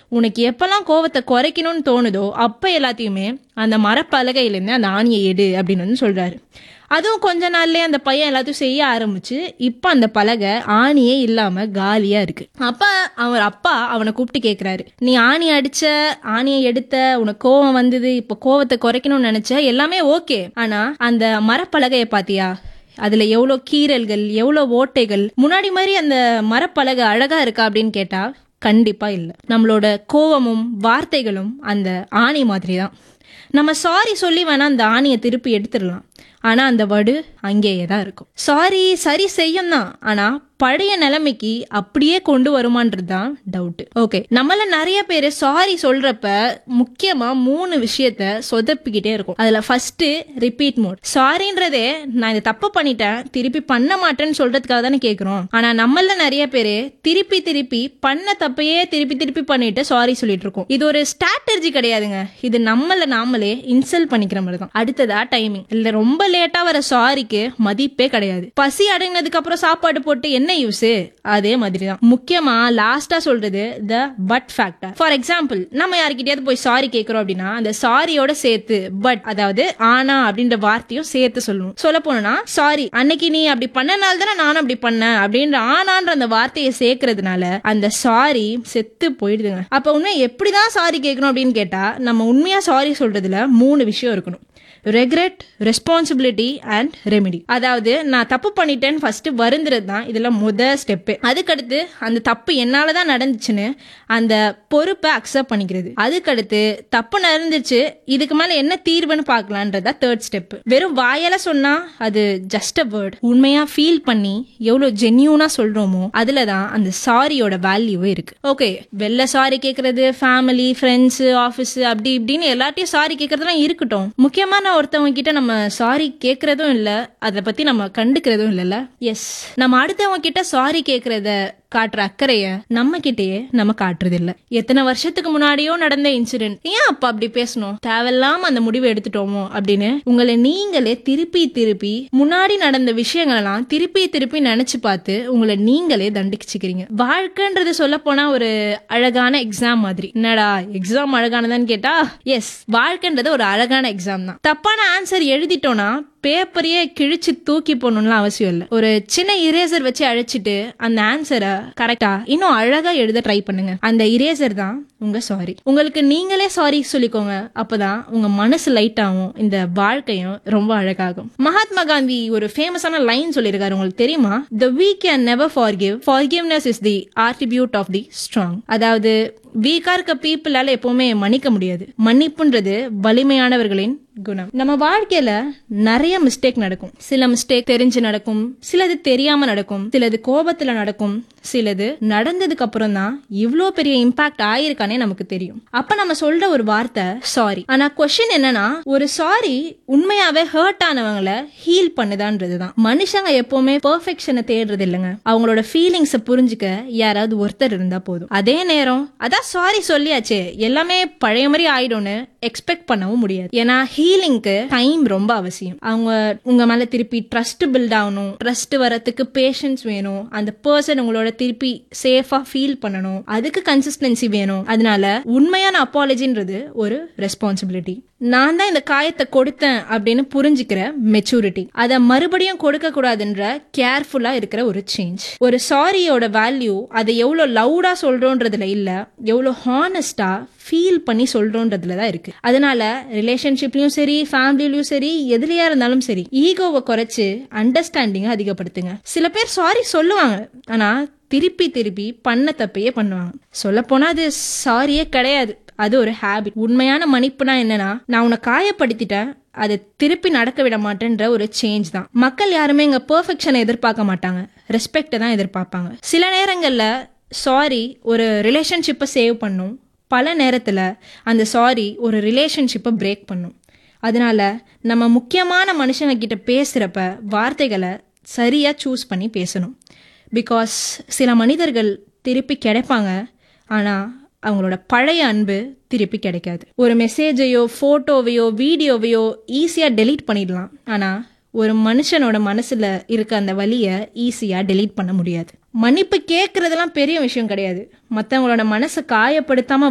உனக்கு எப்பெல்லாம் கோவத்தை குறைக்கணும்னு தோணுதோ அப்ப எல்லாத்தையுமே அந்த மரப்பலகையிலேருந்து அந்த ஆணியை எடு அப்படின்னு வந்து சொல்றாரு அதுவும் கொஞ்ச நாள்லயே அந்த பையன் எல்லாத்தையும் செய்ய ஆரம்பிச்சு இப்ப அந்த பலகை ஆணியே இல்லாம காலியா இருக்கு அப்ப அவர் அப்பா அவனை கூப்பிட்டு கேக்குறாரு நீ ஆணி அடிச்ச ஆணியை எடுத்த உனக்கு கோவம் வந்தது இப்ப கோவத்தை குறைக்கணும்னு நினைச்ச எல்லாமே ஓகே ஆனா அந்த மரப்பலகையை பாத்தியா அதுல எவ்வளோ கீறல்கள் எவ்வளோ ஓட்டைகள் முன்னாடி மாதிரி அந்த மரப்பலகை அழகா இருக்கா அப்படின்னு கேட்டா கண்டிப்பா இல்ல நம்மளோட கோவமும் வார்த்தைகளும் அந்த ஆணி மாதிரி தான் நம்ம சாரி சொல்லி வேணா அந்த ஆணியை திருப்பி எடுத்துடலாம் ஆனா அந்த வடு அங்கேயே தான் இருக்கும் சாரி சரி செய்யும் தான் ஆனா பழைய நிலைமைக்கு அப்படியே கொண்டு வருமான்றது தான் டவுட் ஓகே நம்மள நிறைய பேர் சாரி சொல்றப்ப முக்கியமா மூணு விஷயத்த சொதப்பிக்கிட்டே இருக்கும் அதுல ஃபர்ஸ்ட் ரிப்பீட் மோட் சாரின்றதே நான் இதை தப்பு பண்ணிட்டேன் திருப்பி பண்ண மாட்டேன்னு சொல்றதுக்காக தானே கேக்குறோம் ஆனா நம்மள நிறைய பேர் திருப்பி திருப்பி பண்ண தப்பையே திருப்பி திருப்பி பண்ணிட்டு சாரி சொல்லிட்டு இருக்கோம் இது ஒரு ஸ்ட்ராட்டஜி கிடையாதுங்க இது நம்மள நாமளே இன்சல்ட் பண்ணிக்கிற மாதிரி தான் அடுத்ததா டைமிங் இல்ல ரொம்ப லேட்டா வர சாரிக்கு மதிப்பே கிடையாது பசி அடங்கினதுக்கு அப்புறம் சாப்பாடு போட்டு என்ன யூஸ் அதே மாதிரி தான் முக்கியமா லாஸ்டா சொல்றது the but factor for example நம்ம யார்கிட்டயாவது போய் சாரி கேட்கறோம் அப்படின்னா அந்த சாரியோட சேர்த்து பட் அதாவது ஆனா அப்படின்ற வார்த்தையும் சேர்த்து சொல்லணும் சொல்ல போனா சாரி அன்னைக்கு நீ அப்படி பண்ணனால தானே நானும் அப்படி பண்ணேன் அப்படின்ற ஆனான்ற அந்த வார்த்தையை சேர்க்கறதுனால அந்த சாரி செத்து போயிடுதுங்க அப்ப உண்மை எப்படிதான் சாரி கேட்கணும் அப்படின்னு கேட்டா நம்ம உண்மையா சாரி சொல்றதுல மூணு விஷயம் இருக்கணும் ரெக்ரெட் ரெஸ்பான்சிபிலிட்டி அண்ட் ரெமிடி அதாவது நான் தப்பு பண்ணிட்டேன்னு ஃபர்ஸ்ட் வருந்துறது தான் இதுல முத ஸ்டெப்பு அதுக்கடுத்து அந்த தப்பு என்னால தான் நடந்துச்சுன்னு அந்த பொறுப்பை அக்செப்ட் பண்ணிக்கிறது அதுக்கடுத்து தப்பு நடந்துச்சு இதுக்கு மேல என்ன தீர்வுன்னு பார்க்கலான்றதா தேர்ட் ஸ்டெப் வெறும் வாயால சொன்னா அது ஜஸ்ட் அ வேர்ட் உண்மையா ஃபீல் பண்ணி எவ்வளவு ஜென்யூனா சொல்றோமோ அதுல தான் அந்த சாரியோட வேல்யூவே இருக்கு ஓகே வெளில சாரி கேட்கறது ஃபேமிலி ஃப்ரெண்ட்ஸ் ஆஃபீஸ் அப்படி இப்படின்னு எல்லாத்தையும் சாரி கேட்கறதுலாம் இருக்கட்டும் முக்கியமான ஒருத்தவங்க கிட்ட நம்ம சாரி கேட்கறதும் இல்ல அதை பத்தி நம்ம கண்டுக்கிறதும் இல்லைல்ல எஸ் நம்ம அடுத்தவங்க கிட்ட சாரி கேட்கறத காட்டுற அக்கறைய நம்ம கிட்டயே நம்ம காட்டுறது இல்ல எத்தனை வருஷத்துக்கு முன்னாடியோ நடந்த இன்சிடென்ட் ஏன் அப்ப அப்படி பேசணும் தேவையில்லாம அந்த முடிவை எடுத்துட்டோமோ அப்படின்னு உங்களை நீங்களே திருப்பி திருப்பி முன்னாடி நடந்த விஷயங்களெல்லாம் திருப்பி திருப்பி நினைச்சு பார்த்து உங்களை நீங்களே தண்டிச்சுக்கிறீங்க வாழ்க்கைன்றது சொல்ல போனா ஒரு அழகான எக்ஸாம் மாதிரி என்னடா எக்ஸாம் அழகானதான்னு கேட்டா எஸ் வாழ்க்கைன்றது ஒரு அழகான எக்ஸாம் தான் தப்பான ஆன்சர் எழுதிட்டோம்னா பேப்பரையே கிழிச்சு தூக்கி போடணும்லாம் அவசியம் இல்லை ஒரு சின்ன இரேசர் வச்சு அழைச்சிட்டு அந்த ஆன்சரை கரெக்டா இன்னும் அழகா எழுத ட்ரை பண்ணுங்க அந்த இரேசர் தான் உங்க சாரி உங்களுக்கு நீங்களே சாரி சொல்லிக்கோங்க அப்பதான் உங்க மனசு லைட் ஆகும் இந்த வாழ்க்கையும் ரொம்ப அழகாகும் மகாத்மா காந்தி ஒரு ஃபேமஸான லைன் சொல்லியிருக்காரு உங்களுக்கு தெரியுமா the weak can never forgive forgiveness is the attribute of the strong அதாவது வீக்கா இருக்க பீப்புளால எப்பவுமே மன்னிக்க முடியாது மன்னிப்புன்றது வலிமையானவர்களின் குணம் நம்ம வாழ்க்கையில நிறைய மிஸ்டேக் நடக்கும் சில மிஸ்டேக் தெரிஞ்சு நடக்கும் சிலது தெரியாம நடக்கும் சிலது கோபத்துல நடக்கும் சிலது நடந்ததுக்கு அப்புறம் தான் இவ்ளோ பெரிய இம்பாக்ட் ஆயிருக்கானே நமக்கு தெரியும் அப்ப நம்ம சொல்ற ஒரு வார்த்தை சாரி ஆனா கொஸ்டின் என்னன்னா ஒரு சாரி உண்மையாவே ஹர்ட் ஆனவங்கள ஹீல் பண்ணுதான்றதுதான் மனுஷங்க எப்பவுமே பெர்ஃபெக்ஷனை தேடுறது இல்லைங்க அவங்களோட ஃபீலிங்ஸ புரிஞ்சுக்க யாராவது ஒருத்தர் இருந்தா போதும் அதே நேரம் அதான் சாரி சொல்லியாச்சே எல்லாமே பழைய மாதிரி ஆயிடும்னு எக்ஸ்பெக்ட் பண்ணவும் முடியாது ஏன்னா ஹீலிங்க்கு டைம் ரொம்ப அவசியம் அவங்க உங்க மேல திருப்பி ட்ரஸ்ட் பில்ட் ஆகணும் ட்ரஸ்ட் வரத்துக்கு பேஷன்ஸ் வேணும் அந்த பர்சன் உங்களோட திருப்பி சேஃபா ஃபீல் பண்ணணும் அதுக்கு கன்சிஸ்டன்சி வேணும் அதனால உண்மையான அப்பாலஜின்றது ஒரு ரெஸ்பான்சிபிலிட்டி நான் தான் இந்த காயத்தை கொடுத்தேன் அப்படின்னு புரிஞ்சுக்கிற மெச்சூரிட்டி அதை மறுபடியும் கொடுக்க கூடாதுன்ற கேர்ஃபுல்லா இருக்கிற ஒரு சேஞ்ச் ஒரு சாரியோட வேல்யூ அதை எவ்வளவு லவுடா சொல்றோன்றதுல இல்ல எவ்வளவு ஹானஸ்டா ஃபீல் பண்ணி சொல்றோன்றதுல தான் இருக்கு அதனால ரிலேஷன்ஷிப்லயும் சரி ஃபேமிலிலயும் சரி எதுலயா இருந்தாலும் சரி ஈகோவை குறைச்சு அண்டர்ஸ்டாண்டிங்கை அதிகப்படுத்துங்க சில பேர் சாரி சொல்லுவாங்க ஆனா திருப்பி திருப்பி பண்ண தப்பையே பண்ணுவாங்க சொல்ல போனா அது சாரியே கிடையாது அது ஒரு ஹேபிட் உண்மையான மன்னிப்புனா என்னன்னா நான் உன்னை காயப்படுத்திட்டேன் அதை திருப்பி நடக்க விட மாட்டேன்ற ஒரு சேஞ்ச் தான் மக்கள் யாருமே இங்க பெர்ஃபெக்ஷனை எதிர்பார்க்க மாட்டாங்க ரெஸ்பெக்டை தான் எதிர்பார்ப்பாங்க சில நேரங்கள்ல சாரி ஒரு ரிலேஷன்ஷிப்பை சேவ் பண்ணும் பல நேரத்துல அந்த சாரி ஒரு ரிலேஷன்ஷிப்பை பிரேக் பண்ணும் அதனால நம்ம முக்கியமான மனுஷங்க கிட்ட பேசுறப்ப வார்த்தைகளை சரியா சூஸ் பண்ணி பேசணும் பிகாஸ் சில மனிதர்கள் திருப்பி கிடைப்பாங்க ஆனா அவங்களோட பழைய அன்பு திருப்பி கிடைக்காது ஒரு மெசேஜையோ ஃபோட்டோவையோ வீடியோவையோ ஈஸியாக டெலீட் பண்ணிடலாம் ஆனால் ஒரு மனுஷனோட மனசுல இருக்க அந்த வலியை ஈஸியாக டெலீட் பண்ண முடியாது மன்னிப்பு கேட்கறதெல்லாம் பெரிய விஷயம் கிடையாது மற்றவங்களோட மனசை காயப்படுத்தாம